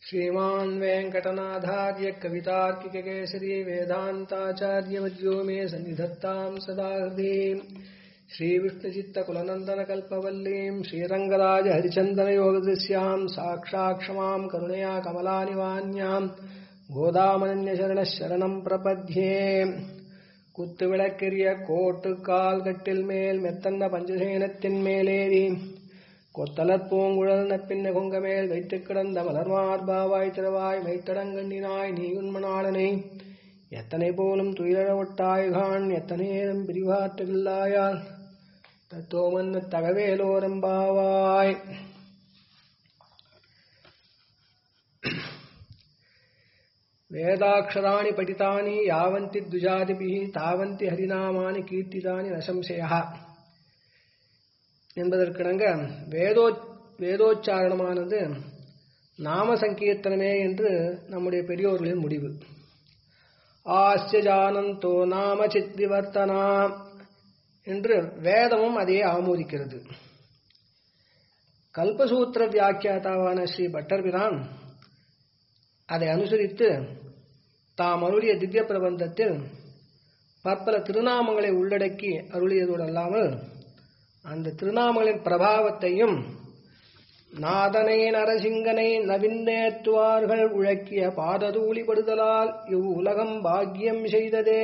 श्रीमान् वेङ्कटनाथार्य कवितार्किककेसरी वेदान्ताचार्यवर्यो मे सन्निधत्ताम् सदा हृदीम् श्रीविष्णुचित्तकुलनन्दनकल्पवल्लीम् श्रीरङ्गराज हरिचन्दनयोगदृश्याम् साक्षाक्षमाम् करुणया कमलानिवान्याम् கோதாமனன்யசரண சரணம் பிரபத்யே குத்து விளக்கெரிய கோட்டு கால் கட்டில் மேல் மெத்தன்ன பஞ்சசேனத்தின் மேலேறி கொத்தலத் பூங்குழல் நப்பின்ன கொங்க மேல் வைத்துக் கிடந்த மலர்மார்பாவாய் திறவாய் வைத்தடங்கண்ணினாய் நீ உண்மனாளனை எத்தனை போலும் துயிலழ ஒட்டாய்கான் எத்தனையேனும் பிரிவாற்றவில்லாயால் தத்துவமன்னு தகவேலோரம்பாவாய் வேதாட்சராணி படித்தானி யாவந்தி துஜாதிபிஹி தாவந்தி ஹரிநாமானி கீர்த்திதானி நசம்சயா என்பதற்கிணங்க வேதோ வேதோச்சாரணமானது நாம சங்கீர்த்தனமே என்று நம்முடைய பெரியோர்களின் முடிவு ஆஸ்ய ஜானந்தோ நாம சித்திவர்த்தனா என்று வேதமும் அதையே ஆமோதிக்கிறது கல்பசூத்திர வியாக்கியாதாவான ஸ்ரீ பட்டர்பிரான் அதை அனுசரித்து தாம் அருளிய திவ்ய பிரபந்தத்தில் பற்பல திருநாமங்களை உள்ளடக்கி அருளியதோடு அல்லாமல் அந்த திருநாமங்களின் பிரபாவத்தையும் நாதனை நரசிங்கனை நவிந்தேத்துவார்கள் உழக்கிய பாததூளிபடுதலால் இவ் உலகம் பாக்கியம் செய்ததே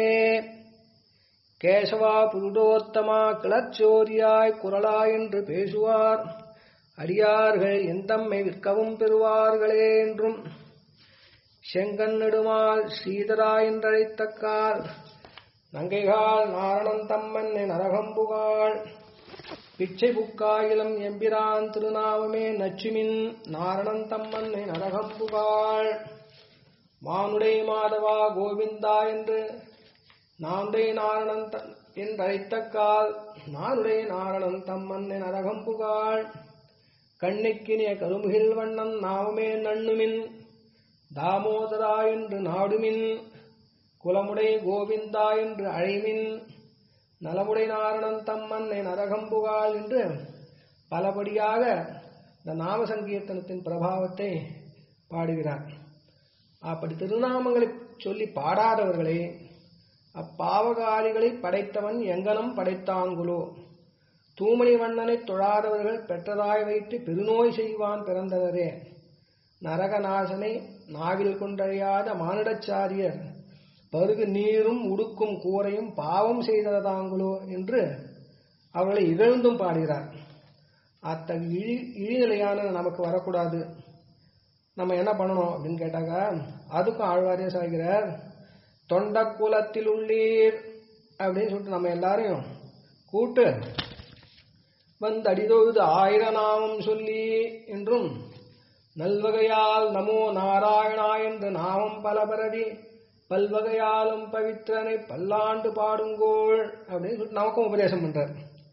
கேசவா புருடோத்தமா கிளச்சோரியாய் குரலா என்று பேசுவார் அடியார்கள் எந்தம்மை விற்கவும் பெறுவார்களே என்றும் செங்கன் நெடுமால் ஸ்ரீதரா என்றழைத்தக்கால் நங்கைகால் நாரணன் தம்மன் நரகம்புகாள் பிச்சை புக்காயிலம் எம்பிரான் திருநாமமே நச்சுமின் நாரணன் தம்மன் நரகம்புகாள் மானுடை மாதவா கோவிந்தா என்று நான்டை நாரணன் என்றழைத்தக்கால் நானுடை நாரணன் தம்மன் நரகம்புகாள் கண்ணிக்கினிய கருமுகில் வண்ணன் நாமமே நண்ணுமின் தாமோதரா என்று நாடுமின் குலமுடை கோவிந்தா என்று அழைமின் நலமுடை நாரணன் தம்மன்னை நரகம்புகால் என்று பலபடியாக இந்த நாம சங்கீர்த்தனத்தின் பிரபாவத்தை பாடுகிறார் அப்படி திருநாமங்களை சொல்லி பாடாதவர்களே அப்பாவகாரிகளை படைத்தவன் எங்கனம் படைத்தாங்குலோ தூமணி வண்ணனை தொழாதவர்கள் பெற்றதாய் வைத்து பெருநோய் செய்வான் பிறந்தனரே நரகநாசனை நாவில் கொண்டறியாத மானிடச்சாரியர் பருகு நீரும் உடுக்கும் கூரையும் பாவம் செய்ததாங்களோ என்று அவர்களை இகழ்ந்தும் பாடுகிறார் அத்தகைய இழி இழிநிலையான நமக்கு வரக்கூடாது நம்ம என்ன பண்ணணும் அப்படின்னு கேட்டாங்க அதுக்கும் ஆழ்வாரே சாகிறார் தொண்ட குலத்தில் உள்ளீர் அப்படின்னு சொல்லிட்டு நம்ம எல்லாரையும் கூட்டு வந்து அடிதொழுது ஆயிரநாமம் சொல்லி என்றும் நல்வகையால் நமோ நாராயணா என்று நாமம் பல பரதி பல்வகையாலும் பவித்திரனை பல்லாண்டு பாடுங்கோள் அப்படின்னு சொல்லிட்டு நமக்கும் உபதேசம் பண்றார்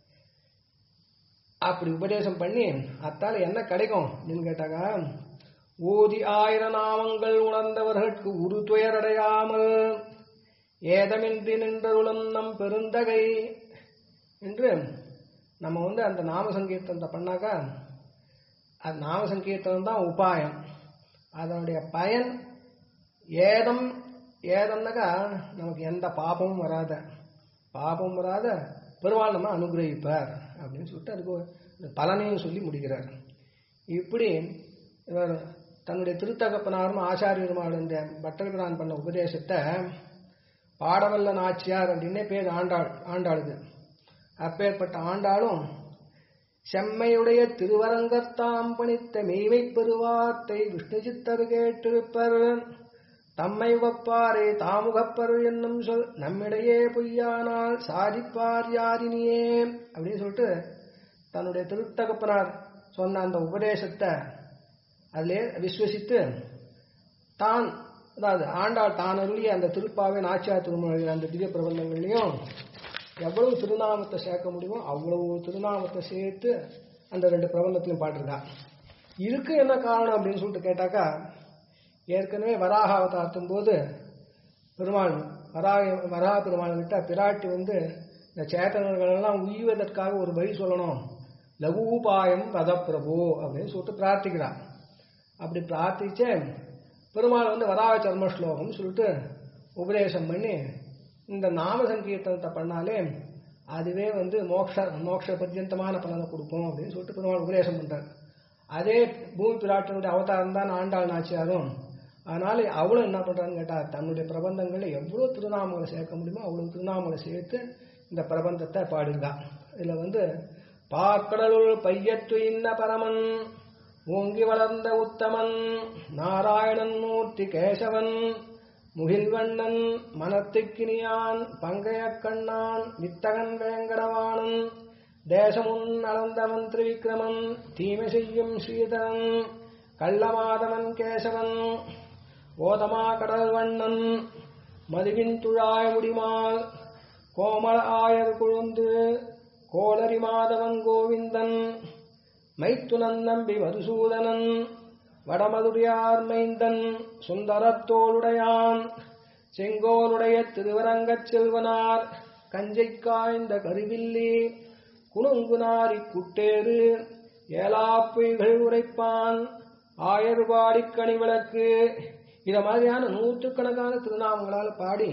அப்படி உபதேசம் பண்ணி அத்தால என்ன கிடைக்கும் அப்படின்னு கேட்டாங்க ஓதி ஆயிர நாமங்கள் உணர்ந்தவர்களுக்கு உரு துயரடையாமல் ஏதமின்றி நின்றருளும் நம் பெருந்தகை என்று நம்ம வந்து அந்த நாம சங்கீர்த்தனத்தை பண்ணாக்கா அது நாம சங்கீர்த்தனம் தான் உபாயம் அதனுடைய பயன் ஏதம் ஏதம்னாக்கா நமக்கு எந்த பாபமும் வராத பாபம் வராத பெருமாள் நம்ம அனுகிரகிப்பார் அப்படின்னு சொல்லிட்டு அதுக்கு பலனையும் சொல்லி முடிக்கிறார் இப்படி இவர் தன்னுடைய திருத்தகப்பனாரும் ஆச்சாரியருமான இந்த பட்டர்பிரான் பண்ண உபதேசத்தை பாடவல்ல நாச்சியார் அப்படின்னே பேர் ஆண்டாள் ஆண்டாளுது அப்பேற்பட்ட ஆண்டாளும் செம்மையுடைய திருவரங்கத்தாம் பணித்த மெய்மை பெருவார்த்தை விஷ்ணு சித்தர் கேட்டிருப்பர் தம்மை வப்பாரே தாமுகப்பர் என்னும் சொல் நம்மிடையே பொய்யானால் சாதிப்பார் யாரினியே அப்படின்னு சொல்லிட்டு தன்னுடைய திருத்தகப்பனார் சொன்ன அந்த உபதேசத்தை அதிலே விஸ்வசித்து தான் அதாவது ஆண்டாள் தான் அருளிய அந்த திருப்பாவை நாச்சியார் திருமொழி அந்த திவ்ய பிரபந்தங்கள்லையும் எவ்வளவு திருநாமத்தை சேர்க்க முடியுமோ அவ்வளவு திருநாமத்தை சேர்த்து அந்த ரெண்டு பிரபந்தத்திலையும் பாட்டிருக்கா இருக்கு என்ன காரணம் அப்படின்னு சொல்லிட்டு கேட்டாக்கா ஏற்கனவே வராக அவதாரத்தும் போது பெருமாள் வராக வராக பெருமாள் விட்டா பிராட்டி வந்து இந்த சேத்தனர்கள் எல்லாம் உய்வதற்காக ஒரு வழி சொல்லணும் லகூபாயம் வத பிரபு அப்படின்னு சொல்லிட்டு பிரார்த்திக்கிறான் அப்படி பிரார்த்திச்சே பெருமாள் வந்து வராக சர்ம ஸ்லோகம் சொல்லிட்டு உபதேசம் பண்ணி இந்த நாம சங்கீர்த்தனத்தை பண்ணாலே அதுவே வந்து மோக்ஷ மோட்ச பர்யந்தமான பலனை கொடுக்கும் அப்படின்னு சொல்லிட்டு பெருமாள் உபதேசம் பண்றார் அதே பூமி பிராட்டினுடைய அவதாரம் தான் ஆண்டாள் நாச்சியாரும் அதனால அவளும் என்ன பண்றான்னு கேட்டா தன்னுடைய பிரபந்தங்கள்ல எவ்வளவு திருநாமங்களை சேர்க்க முடியுமோ அவ்வளவு திருநாமங்களை சேர்த்து இந்த பிரபந்தத்தை பாடிருக்கா இதுல வந்து பார்க்கடலுள் பையத்து இன்ன பரமன் ஓங்கி வளர்ந்த உத்தமன் நாராயணன் மூர்த்தி கேசவன் முகில்வண்ணன் மனத்துக்கினியான் பங்கைய கண்ணான் வித்தகன் வேங்கடவாணன் தேசமுன் அளந்தவன் திரிவிக்ரமன் தீமை செய்யும் ஸ்ரீதரன் கள்ளமாதவன் கேசவன் ஓதமா கடல் வண்ணன் மதுவின் துழாய் முடிமால் கோமள ஆயர் குழுந்து கோளரி மாதவன் கோவிந்தன் மைத்துனன் நம்பி மதுசூதனன் வடமதுரியார் மைந்தன் சுந்தரத்தோளுடையான் செங்கோலுடைய திருவரங்கச் செல்வனார் கஞ்சை காய்ந்த கருவில்லி குணுங்குனாரி குட்டேறு ஏலாப்பொய்கள் உரைப்பான் ஆயர்பாடிக் கனி விளக்கு இத மாதிரியான நூற்றுக்கணக்கான திருநாமங்களால் பாடி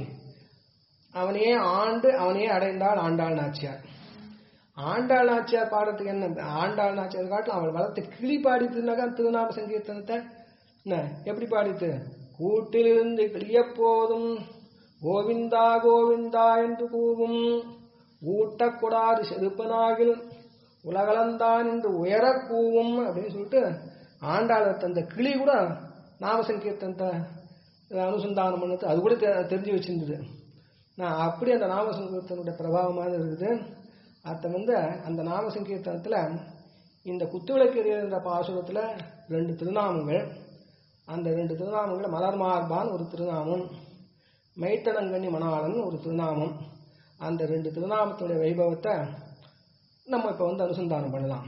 அவனையே ஆண்டு அவனையே அடைந்தாள் ஆண்டாள் நாச்சியார் ஆண்டாள் நாச்சியார் பாடுறதுக்கு என்ன ஆண்டாள் நாச்சியார் காட்டிலும் அவள் வளர்த்து கிளி பாடித்துனாக்கா திருநாம சங்கீர்த்தனத்தை என்ன எப்படி பாடித்து கூட்டிலிருந்து கிளிய போதும் கோவிந்தா கோவிந்தா என்று கூவும் ஊட்டக்கூடாது செருப்பனாகில் உலகளந்தான் என்று உயரக் கூவும் அப்படின்னு சொல்லிட்டு ஆண்டாளர் தந்த கிளி கூட நாம சங்கீர்த்தனத்தை அனுசந்தானம் பண்ணது அது கூட தெ- தெரிஞ்சு வச்சிருந்தது நான் அப்படி அந்த நாம சங்கீர்த்தனுடைய பிரபாவமாக இருக்குது அத்தை வந்து அந்த நாம சங்கீர்த்தனத்தில் இந்த குத்துவிளக்கு என்ற பாசுரத்தில் ரெண்டு திருநாமங்கள் அந்த ரெண்டு திருநாமங்கள் மலர்மார்பான் ஒரு திருநாமம் மைத்தனங்கண்ணி மணாளன் ஒரு திருநாமம் அந்த ரெண்டு திருநாமத்துடைய வைபவத்தை நம்ம இப்போ வந்து அனுசந்தானம் பண்ணலாம்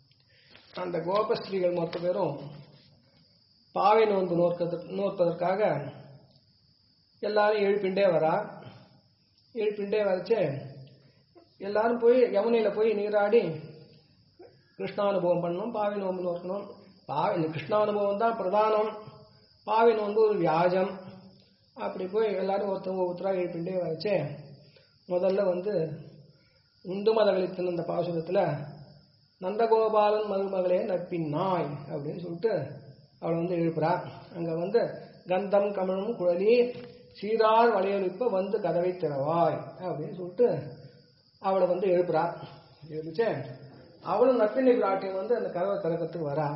அந்த கோபஸ்திரீகள் மொத்த பேரும் பாவை நோன்பு நோக்க நோற்பதற்காக எல்லாரும் எழுப்பிண்டே வரா எழுப்பிண்டே வரச்சு எல்லாரும் போய் யமுனையில் போய் நீராடி கிருஷ்ணானுபவம் பண்ணணும் பாவை நோன்பு நோக்கணும் பாவை இந்த கிருஷ்ணானுபவம் தான் பிரதானம் பாவை நோன்பு ஒரு வியாஜம் அப்படி போய் எல்லாரும் ஒருத்தவங்க ஒருத்தராக எழுப்பிண்டே வரச்சு முதல்ல வந்து உண்டு மதகளித்தின் அந்த பாசுரத்தில் நந்தகோபாலன் மருமகளே நட்பின் நாய் அப்படின்னு சொல்லிட்டு அவளை வந்து எழுப்புறா அங்கே வந்து கந்தம் கமழும் குழலி சீரார் வளையலுப்ப வந்து கதவை திறவாய் அப்படின்னு சொல்லிட்டு அவளை வந்து எழுப்புறா எழுப்பிச்சு அவளும் நப்பினி பிராட்டியம் வந்து அந்த கதவை திறக்கிறதுக்கு வரா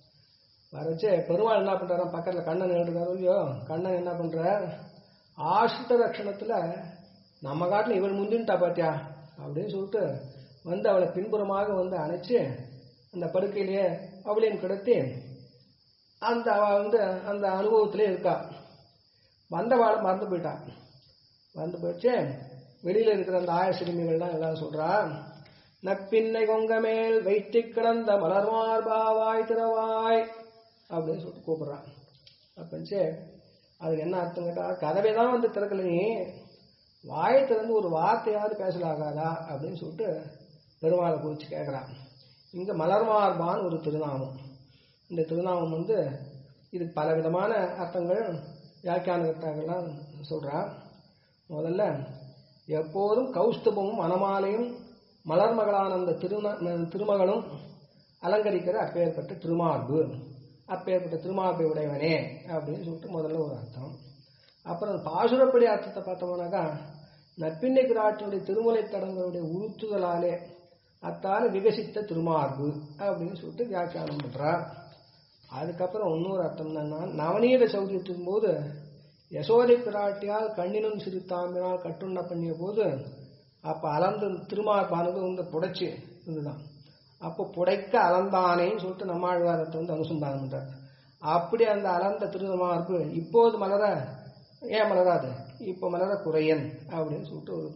வரச்சு பெருமாள் என்ன பண்றாராம் பக்கத்துல கண்ணன் எழுதுறாரு இல்லையோ கண்ணன் என்ன பண்றார் ஆசிரித லட்சணத்துல நம்ம காட்டுல இவள் முந்தின்ட்டா பாத்தியா அப்படின்னு சொல்லிட்டு வந்து அவளை பின்புறமாக வந்து அணைச்சு அந்த படுக்கையிலேயே அவளையும் கிடத்தி அந்த அவ வந்து அந்த அனுபவத்திலே இருக்கா வந்தவாளை மறந்து போயிட்டா வந்து போயிடுச்சு வெளியில இருக்கிற அந்த ஆய சிறுமிகள்லாம் எல்லாம் சொல்றா நப்பின்னை கொங்க மேல் வைத்து கிடந்த மலர்மார்பாவாய் திறவாய் அப்படின்னு சொல்லிட்டு கூப்பிடுறான் அப்பச்சு அதுக்கு என்ன அர்த்தம் கேட்டா கதவை தான் வந்து திறக்கல நீ வாயை திறந்து ஒரு வார்த்தையாவது பேசலாகாதா அப்படின்னு சொல்லிட்டு பெருமாளை குறித்து கேட்குறான் இங்கே மலர்மார்பான் ஒரு திருநாமம் இந்த திருநாமம் வந்து இதுக்கு பல விதமான அர்த்தங்கள் வியாக்கியானகர்த்தாக்கள்லாம் சொல்றா முதல்ல எப்போதும் கௌஸ்துபமும் மணமாலையும் மலர்மகளான அந்த திருந திருமகளும் அலங்கரிக்கிற அப்பேற்பட்ட திருமார்பு அப்பேற்பட்ட திருமார்பை உடையவனே அப்படின்னு சொல்லிட்டு முதல்ல ஒரு அர்த்தம் அப்புறம் பாசுரப்படி அர்த்தத்தை பார்த்தோம்னாக்கா நற்பின்னை பிராட்டினுடைய திருமலை தடங்களுடைய உறுத்துதலாலே அத்தால விகசித்த திருமார்பு அப்படின்னு சொல்லிட்டு வியாக்கியானம் பண்றார் அதுக்கப்புறம் இன்னொரு அர்த்தம் என்னன்னா நவநீத சௌரியத்தின் போது யசோதை பிராட்டியால் கண்ணினும் சிறு தாமினால் கட்டுண்ண பண்ணிய போது அப்ப அலந்த திருமார்பானது வந்து புடைச்சு இருந்துதான் அப்போ புடைக்க அலந்தானேன்னு சொல்லிட்டு நம்மாழ்வாரத்தை வந்து அனுசந்தானம் பண்றார் அப்படி அந்த அலந்த திருமார்பு இப்போது மலர ஏன் மலராது இப்போ மலர குறையன் அப்படின்னு சொல்லிட்டு ஒரு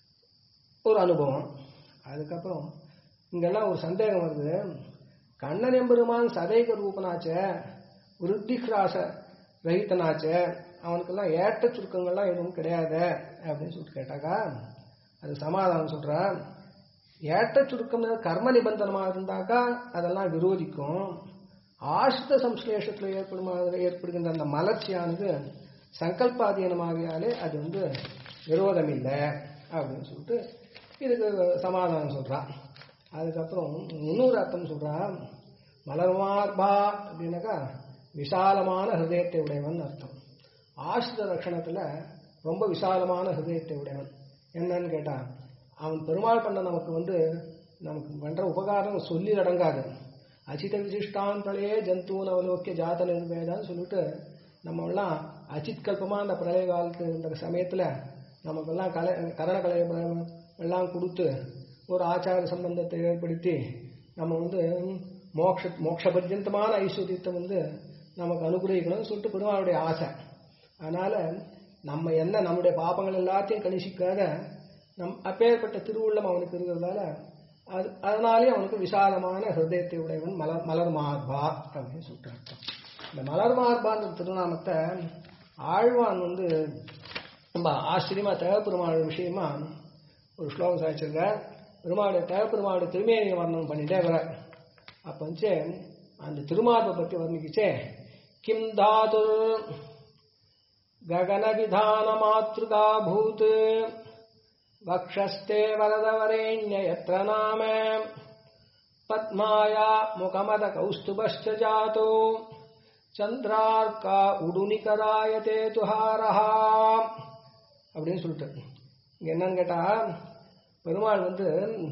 ஒரு அனுபவம் அதுக்கப்புறம் இங்கெல்லாம் ஒரு சந்தேகம் வருது கண்ணன் எம்பெருமான் சதைக ரூபனாச்ச விருத்திகிராச ரஹிதனாச்ச அவனுக்கெல்லாம் ஏற்ற சுருக்கங்கள்லாம் எதுவும் கிடையாது அப்படின்னு சொல்லிட்டு கேட்டாக்கா அது சமாதானம் சொல்றான் ஏற்ற சுருக்கம் கர்ம நிபந்தனமாக இருந்தாக்கா அதெல்லாம் விரோதிக்கும் ஆசிரித சம்ஸ்லேஷத்தில் ஏற்படும் ஏற்படுகின்ற அந்த மலர்ச்சியானது சங்கல்பாதீனமாகியாலே அது வந்து விரோதம் இல்லை அப்படின்னு சொல்லிட்டு இதுக்கு சமாதானம் சொல்றான் அதுக்கப்புறம் இன்னொரு அர்த்தம் சொல்றான் மலர்மார்பா அப்படின்னாக்கா விசாலமான ஹிருதயத்தை உடையவன் அர்த்தம் ஆசிரித லட்சணத்துல ரொம்ப விசாலமான ஹிருதயத்தை உடையவன் என்னன்னு கேட்டா அவன் பெருமாள் பண்ண நமக்கு வந்து நமக்கு பண்ற உபகாரம் சொல்லி அடங்காது அச்சித விசிஷ்டான் பிரளயே ஜந்தூன் அவலோக்கிய ஜாத நிர்வேதான்னு சொல்லிட்டு நம்ம எல்லாம் அச்சித் கல்பமா அந்த பிரளய காலத்து இந்த சமயத்துல நமக்கெல்லாம் கலை கரண கலை எல்லாம் கொடுத்து ஒரு ஆச்சார சம்பந்தத்தை ஏற்படுத்தி நம்ம வந்து மோக்ஷ மோட்ச பர்யந்தமான ஐஸ்வர்யத்தை வந்து நமக்கு அனுகிரகிக்கணும்னு சொல்லிட்டு பெருமாளுடைய ஆசை அதனால நம்ம என்ன நம்முடைய பாபங்கள் எல்லாத்தையும் கணிசிக்காத நம் அப்பேற்பட்ட திருவுள்ளம் அவனுக்கு இருக்கிறதால அது அதனாலே அவனுக்கு விசாலமான ஹிருதயத்தை உடையவன் மலர் மலர் மார்பா அப்படின்னு சொல்லிட்டு அர்த்தம் இந்த மலர் மார்பான்ற திருநாமத்தை ஆழ்வான் வந்து ரொம்ப ஆச்சரியமா தேவப்பெருமாள் விஷயமா ஒரு ஸ்லோகம் சாதிச்சிருக்கார் பெருமாளுடைய தேவப்பெருமாளுடைய திருமேனியை வர்ணனம் பண்ணிட்டே வர அப்ப வந்து அந்த திருமார்பை பற்றி வர்ணிக்கிச்சே கிம் தாது गगनविधान मातृका भूत् वक्षस्ते वरदवरेण्य यत्र नाम पद्माया मुखमद कौस्तुभश्च जातो சந்திரார்க்கா உடுனிகராயதே துஹாரஹா அப்படின்னு சொல்லிட்டு இங்க என்னன்னு கேட்டா பெருமாள் வந்து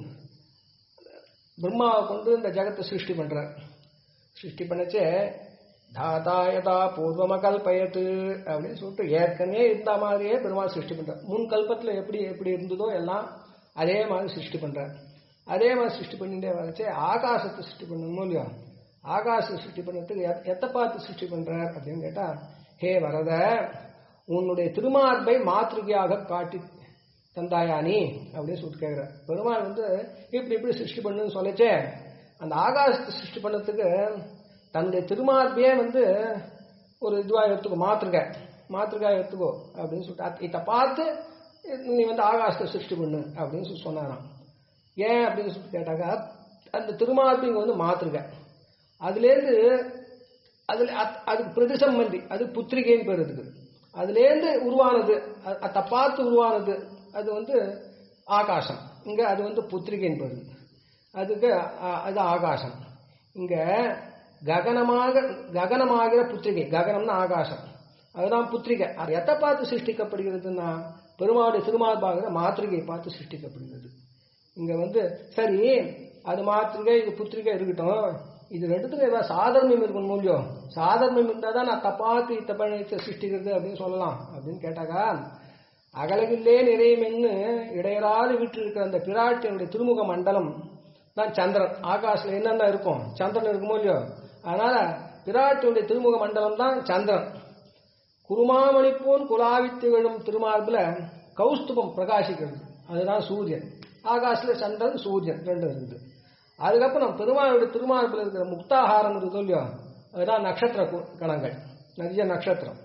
பிரம்மாவை கொண்டு இந்த ஜெகத்தை சிருஷ்டி பண்றார் சிருஷ்டி பண்ணச்சே தாதாயதா பூர்வமகல்பயத்து அப்படின்னு சொல்லிட்டு ஏற்கனவே இருந்த மாதிரியே பெருமாள் சிருஷ்டி பண்றார் முன் கல்பத்துல எப்படி எப்படி இருந்ததோ எல்லாம் அதே மாதிரி சிருஷ்டி பண்றார் அதே மாதிரி சிருஷ்டி பண்ணிட்டே வரச்சே ஆகாசத்தை சிருஷ்டி பண்ணணும் இல்லையா ஆகாச சிருஷ்டி பண்ணதுக்கு எத்தை பார்த்து சிருஷ்டி பண்றார் அப்படின்னு கேட்டா ஹே வரத உன்னுடைய திருமார்பை மாத்திருகையாக காட்டி தந்தாயானி அப்படின்னு சொல்லிட்டு கேட்கிறார் பெருமாள் வந்து இப்படி இப்படி சிருஷ்டி பண்ணுன்னு சொல்லச்சே அந்த ஆகாசத்தை சிருஷ்டி பண்ணதுக்கு தன்னுடைய திருமார்பையே வந்து ஒரு இதுவாக எடுத்துக்கோ மாத்திருக்க மாத்திருக்காய் எடுத்துக்கோ அப்படின்னு சொல்லிட்டு இதை பார்த்து நீ வந்து ஆகாசத்தை சிருஷ்டி பண்ணு அப்படின்னு சொல்லி சொன்னாராம் ஏன் அப்படின்னு சொல்லிட்டு கேட்டாக்கா அந்த திருமார்பு இங்கே வந்து மாத்திருக்க அதுலேருந்து அதுல அதுக்கு பிரதிசம்பந்தி அது புத்திரிகைன்னு பேர் அதுக்கு அதுலேருந்து உருவானது அதை பார்த்து உருவானது அது வந்து ஆகாசம் இங்க அது வந்து புத்திரிகைன்னு பேர் அதுக்கு அது ஆகாசம் இங்க ககனமாக ககனமாகிற புத்திரிகை ககனம்னா ஆகாசம் அதுதான் புத்திரிகை அது எத்தை பார்த்து சிருஷ்டிக்கப்படுகிறதுன்னா பெருமாளுடைய திருமார்பாகிற மாத்திரிகை பார்த்து சிருஷ்டிக்கப்படுகிறது இங்க வந்து சரி அது மாத்திரிகை இது புத்திரிகை இருக்கட்டும் இது ரெண்டுத்துக்கும் ஏதாவது சாதர்மியம் இருக்கணும் மூலியம் சாதர்மியம் இருந்தால் தான் நான் தப்பாத்து இத்தப்பழத்தை சிருஷ்டிக்கிறது அப்படின்னு சொல்லலாம் அப்படின்னு கேட்டாக்கா அகலகில்லே நிறையுமென்னு இடையராது விட்டு இருக்கிற அந்த பிராட்டியனுடைய திருமுக மண்டலம் தான் சந்திரன் ஆகாசில் என்னென்ன இருக்கும் சந்திரன் இருக்குமோ இல்லையோ அதனால பிராட்டியுடைய திருமுக மண்டலம் தான் சந்திரன் குருமாமணி போல் குலாவி திகழும் திருமார்பில் கௌஸ்துபம் பிரகாசிக்கிறது அதுதான் சூரியன் ஆகாசில் சந்திரன் சூரியன் ரெண்டும் இருக்குது அதுக்கப்புறம் பெருமாளுடைய திருமார்பில் இருக்கிற முக்தாகாரம் இருக்குது இல்லையோ அதுதான் நட்சத்திர கணங்கள் நிறைய நட்சத்திரம்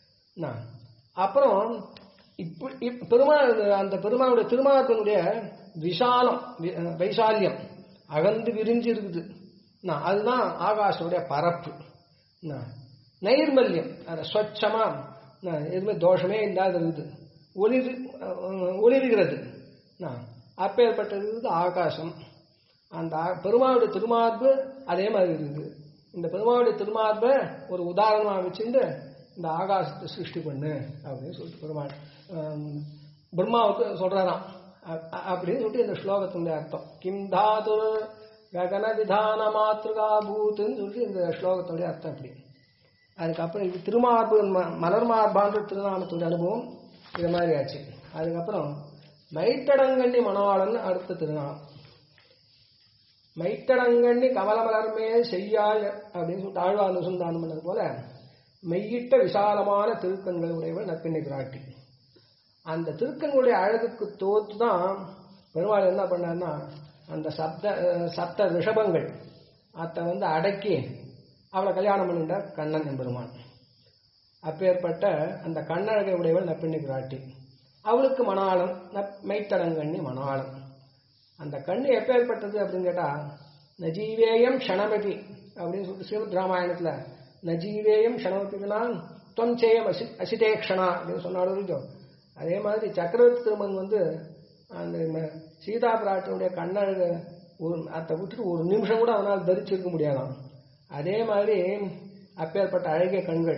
அப்புறம் இப்படி பெருமாள் அந்த பெருமாளுடைய திருமார்பனுடைய விஷாலம் வைசால்யம் அகந்து விரிஞ்சு இருக்குது அதுதான் ஆகாசனுடைய பரப்பு நைர்மல்யம் அது ஸ்வச்சமா எதுவுமே தோஷமே இல்லாத இருக்குது ஒளிர் ஒளிர்கிறது அப்பேற்பட்டது ஆகாசம் அந்த பெருமாளுடைய திருமார்பு அதே மாதிரி இருக்குது இந்த பெருமாளுடைய திருமார்பை ஒரு உதாரணமாக வச்சுட்டு இந்த ஆகாசத்தை சிருஷ்டி பண்ணு அப்படின்னு சொல்லிட்டு பெருமாள் பிரம்மாவுக்கு சொல்றாராம் அப்படின்னு சொல்லிட்டு இந்த ஸ்லோகத்தினுடைய அர்த்தம் கிம் தாது ககன விதான மாத்திருகா பூத்துன்னு சொல்லிட்டு இந்த ஸ்லோகத்துடைய அர்த்தம் அப்படி அதுக்கப்புறம் இது திருமார்பு மலர் மார்பான்ற திருநாமத்துடைய அனுபவம் இது மாதிரி ஆச்சு அதுக்கப்புறம் மைத்தடங்கண்ணி மணவாளன் அடுத்த திருநாமம் மைத்தடங்கண்ணி கமலமலர் மேல் செய்யாய் அப்படின்னு சொல்லிட்டு ஆழ்வார் சுந்தானம் பண்ணது போல மெய்யிட்ட விசாலமான திருக்கண்கள் உடையவள் நற்கண்ணி பிராட்டி அந்த திருக்கண்களுடைய அழகுக்கு தோத்து தான் பெருமாள் என்ன பண்ணார்னா அந்த சப்த சப்த ரிஷபங்கள் அதை வந்து அடக்கி அவளை கல்யாணம் பண்ணிட்டார் கண்ணன் எம்பெருமான் அப்பேற்பட்ட அந்த கண்ணழகை உடையவள் நப்பிண்ணி பிராட்டி அவளுக்கு மணாளம் மைத்தடங்கண்ணி மணாளம் அந்த கண்ணு எப்பேற்பட்டது அப்படின்னு கேட்டா நஜீவேயம் க்ஷணமபி அப்படின்னு சொல்லிட்டு ஸ்ரீமத் ராமாயணத்துல நஜீவேயம் க்ஷணமபினால் தொஞ்சேயம் அசி அசிதேக்ஷணா அப்படின்னு சொன்னாலும் அதே மாதிரி சக்கரவர்த்தி திருமன் வந்து அந்த ம- சீதா பிராட்டினுடைய கண்ணழக ஒரு அதை விட்டுட்டு ஒரு நிமிஷம் கூட அவனால் தரிச்சிருக்க முடியாதாம் அதே மாதிரி அப்பேற்பட்ட அழகிய கண்கள்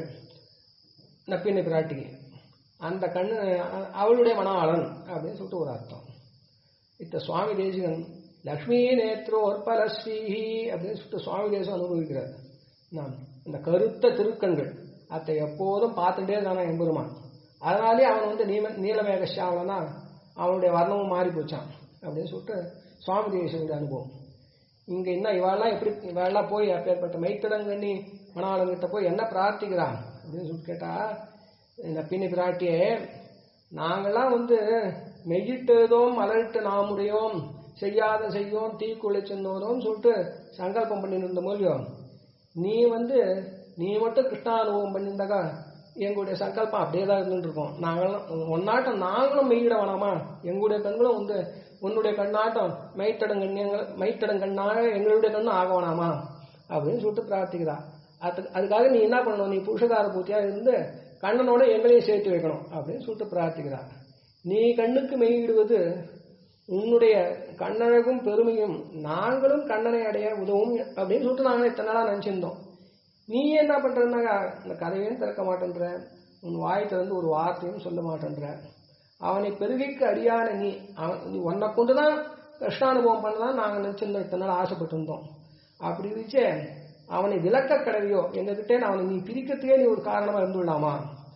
நப்பினை பிராட்டிக்கு அந்த கண்ணு அ- அவளுடைய மணாளன் அப்படின்னு சொல்லிட்டு ஒரு அர்த்தம் இத்த சுவாமி தேசிகன் லக்ஷ்மி நேத்ரோற்பலஸ்ரீஹி அப்படின்னு சொல்லிட்டு சுவாமி தேசம் அனுபவிக்கிறார் நான் இந்த கருத்த திருக்கண்கள் அதை எப்போதும் பார்த்துட்டே இருக்கானா எம்பெருமான் அதனாலே அவன் வந்து நீம நீலமேக சாவலனா அவனுடைய வர்ணமும் மாறி போச்சான் அப்படின்னு சொல்லிட்டு சுவாமி தேசிகனுடைய அனுபவம் இங்க என்ன இவாள்லாம் எப்படி இவாள்லாம் போய் அப்பேற்பட்ட மைத்தடங்கண்ணி மணாளங்கிட்ட போய் என்ன பிரார்த்திக்கிறான் அப்படின்னு சொல்லிட்டு கேட்டா இந்த பின்னி பிராட்டியே நாங்கெல்லாம் வந்து மெய்யிட்டதோம் மலரிட்டு நாமுடையோம் செய்யாத செய்யோம் தீக்குள்ளை சென்னோரும் சொல்லிட்டு சங்கல்பம் பண்ணிட்டு இருந்த மூலியோ நீ வந்து நீ மட்டும் கிருஷ்ணானுபவம் பண்ணியிருந்தாக்கா எங்களுடைய சங்கல்பம் அப்படியே தான் இருந்துட்டு இருக்கோம் நாங்களாம் ஒன்னாட்டம் நாங்களும் மெய்யிட வேணாமா எங்களுடைய கண்களும் வந்து உன்னுடைய கண்ணாட்டம் மைத்தடங்கண்ணியங்கள் மைத்தடங்கண்ணாக எங்களுடைய கண்ணும் ஆக வேணாமா அப்படின்னு சொல்லிட்டு பிரார்த்திக்கிறா அதுக்கு அதுக்காக நீ என்ன பண்ணணும் நீ புருஷகார பூத்தியா இருந்து கண்ணனோட எங்களையும் சேர்த்து வைக்கணும் அப்படின்னு சொல்லிட்டு பிரார்த்திக்கிறா நீ கண்ணுக்கு மெய்யிடுவது உன்னுடைய கண்ணழகும் பெருமையும் நாங்களும் கண்ணனை அடைய உதவும் அப்படின்னு சொல்லிட்டு நாங்கள் இத்தனை நாளா நினைச்சிருந்தோம் நீ என்ன பண்றன்னாக்கா இந்த கதையும் திறக்க மாட்டேன்ற உன் வாய் திறந்து ஒரு வார்த்தையும் சொல்ல மாட்டேன்ற அவனை பெருகிக்கு அடியான நீ அவன் நீ உன்னை கொண்டுதான் கிருஷ்ணானுபவம் பண்ணதான் நாங்கள் நினைச்சிருந்தோம் இத்தனை நாள் ஆசைப்பட்டிருந்தோம் அப்படி இருந்துச்சு அவனை விளக்க கடவையோ எங்ககிட்டே அவனை நீ பிரிக்கிறதுக்கே நீ ஒரு காரணமா இருந்துள்ளாமா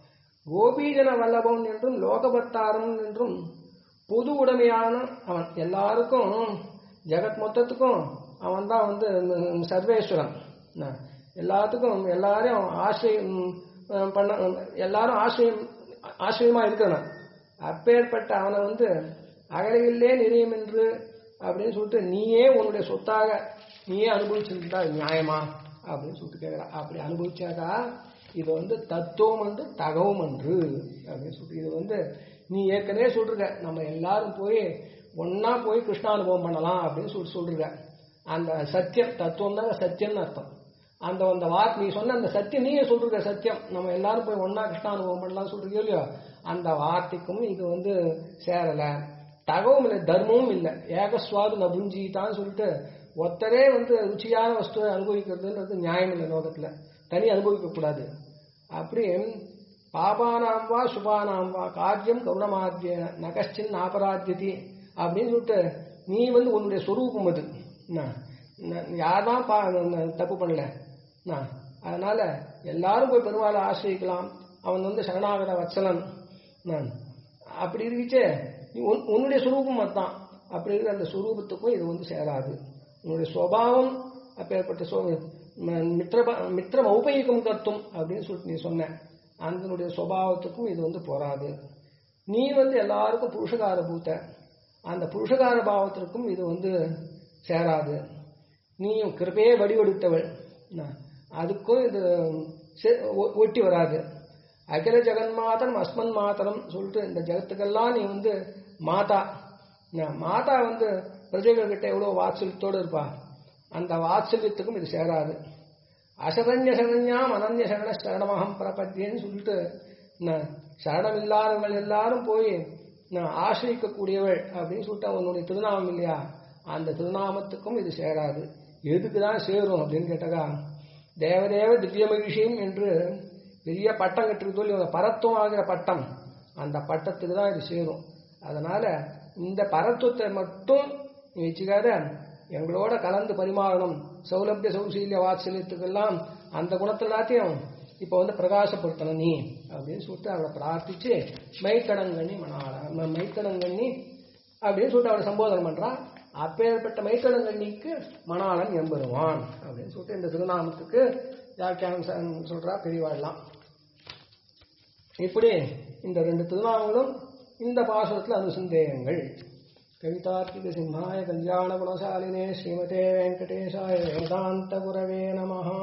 கோபீஜன வல்லபம் என்றும் லோகபத்தாரம் என்றும் பொது உடைமையான அவன் எல்லாருக்கும் ஜெகத் மொத்தத்துக்கும் அவன் தான் வந்து ம், சர்வேஸ்வரன் என்ன, எல்லாத்துக்கும் எல்லாரையும் ஆசிரியம் ம், பண்ண எல்லாரும் ஆசிரியம் ஆசிரியமா இருக்கிறவன் அப்பேற்பட்ட அவனை வந்து அகலையிலே நிறையும் என்று அப்படின்னு சொல்லிட்டு நீயே உன்னுடைய சொத்தாக நீயே அனுபவிச்சிருந்தா அது நியாயமா அப்படின்னு சொல்லிட்டு கேட்கிறான் அப்படி அனுபவிச்சாக்கா இது வந்து தத்துவம் என்று தகவும் என்று அப்படின்னு சொல்லிட்டு இது வந்து நீ ஏற்கனவே சொல்லிருக்க நம்ம எல்லாரும் போய் ஒன்னா போய் கிருஷ்ணானுபவம் பண்ணலாம் அப்படின்னு சொல்லிட்டு சொல்லிருக்க அந்த சத்தியம் தத்துவம் தான் சத்தியம்னு அர்த்தம் அந்த அந்த வார்த்தை நீ சொன்ன அந்த சத்தியம் நீயே சொல்லிருக்க சத்தியம் நம்ம எல்லாரும் போய் ஒன்னா கிருஷ்ணானுபவம் பண்ணலாம் சொல்றீங்க இல்லையோ அந்த வார்த்தைக்கும் இது வந்து சேரல தகவும் இல்லை தர்மமும் இல்லை ஏகஸ்வாது நபுஞ்சிட்டான்னு சொல்லிட்டு ஒத்தரே வந்து ருச்சியான வஸ்துவை அனுபவிக்கிறதுன்றது நியாயம் இல்லை லோகத்துல தனி அனுபவிக்க கூடாது அப்படி பாபானாம் வா சுபானாம் வா காரியம் கருணமாத்திய நகச்சின் அபராத்தியதி அப்படின்னு சொல்லிட்டு நீ வந்து உன்னுடைய சொரூபம் அது என்ன, என்ன, யார்தான் பா என்ன, தப்பு பண்ணல என்ன, அதனால எல்லாரும் போய் பெருமாளை ஆசிரியிக்கலாம் அவன் வந்து சரணாகத வச்சலன் நான் அப்படி இருந்துச்சு நீ உன்- உன்னுடைய சுரூபம் அதுதான் அப்படி இருக்கிற அந்த சுரூபத்துக்கும் இது வந்து சேராது உன்னுடைய சுவாவம் அப்பேற்பட்ட சோ ம- மித்திர மித்திர மௌபயிகம் கர்த்தும் அப்படின்னு சொல்லிட்டு நீ சொன்ன அதனுடைய சுவாவத்துக்கும் இது வந்து போராது நீ வந்து எல்லாருக்கும் புருஷகார பூத்த அந்த புருஷகார பாவத்திற்கும் இது வந்து சேராது நீயும் கிருபையே வடிவெடுத்தவள் என்ன, அதுக்கும் இது சே- ஒ- ஒட்டி வராது அகில ஜெகன்மாதரம் அஸ்மன் மாதரம் சொல்லிட்டு இந்த ஜெகத்துக்கெல்லாம் நீ வந்து மாதா என்ன, மாதா வந்து பிரஜைகள் கிட்ட எவ்வளவு வாத்சல்யத்தோடு இருப்பா அந்த வாத்சல்யத்துக்கும் இது சேராது அசரண்ய சரண்யாம் அனன்ய சரண சரணமகம் பிரபத்தியன்னு சொல்லிட்டு என்ன, சரணம் இல்லாதவர்கள் எல்லாரும் போய் நான் ஆசிரிக்கக்கூடியவள் அப்படின்னு சொல்லிட்டு அவனுடைய திருநாமம் இல்லையா அந்த திருநாமத்துக்கும் இது சேராது எதுக்கு தான் சேரும் அப்படின்னு கேட்டதா தேவதேவ திவ்ய மகிஷியம் என்று பெரிய பட்டம் கட்டிருக்கு சொல்லி பரத்துவம் ஆகிற பட்டம் அந்த பட்டத்துக்கு தான் இது சேரும் அதனால இந்த பரத்துவத்தை மட்டும் நீ வச்சுக்காத எங்களோட கலந்து பரிமாறணும் சௌலபிய சௌசீல்ய வாத்சல்யத்துக்கெல்லாம் அந்த குணத்தை எல்லாத்தையும் இப்போ வந்து பிரகாசப்படுத்தணும் நீ அப்படின்னு சொல்லிட்டு அவளை பிரார்த்திச்சு மைத்தடங்கண்ணி மணாள ம- மைத்தடங்கண்ணி அப்படின்னு சொல்லிட்டு அவளை சம்போதனம் பண்றான் அப்பேற்பட்ட மைத்தடங்கண்ணிக்கு மணாளன் எம்பெருவான் அப்படின்னு சொல்லிட்டு இந்த திருநாமத்துக்கு வியாக்கியானம் ச- சொல்றா பெரியவாள்லாம் இப்படி இந்த ரெண்டு திருநாமங்களும் இந்த பாசுரத்தில் அனுசந்தேயங்கள் கவிதார்த்திக சிம்ஹாய கல்யாண குணசாலினே ஸ்ரீமதே வெங்கடேஷாய வேதாந்த குரவே நமஹா